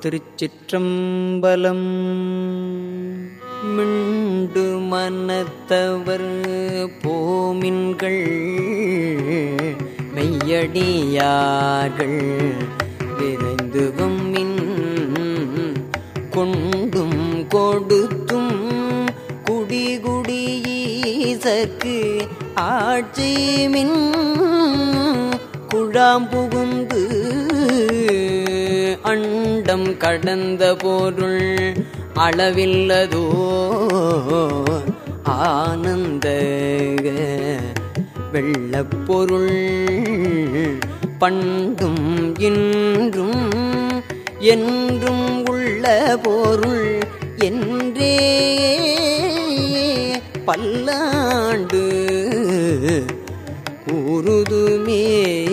திருச்சிற்றம்பலம் மிண்டு மனத்தவர் போமின்கள் மெய்யடியார்கள் விரைந்து வம்மின் கொண்டும் கொடுத்தும் குடிகுடியீசற்கு ஆட்சிமின் குழாம் புகுந்து அண்டம் கடந்த பொருள் அளவில்லதோ ஆனந்த வெள்ளப்பொருள் பண்டும் இன்றும் என்றும் உள்ள பொருள் என்றே பல்லாண்டு கூறுதுமே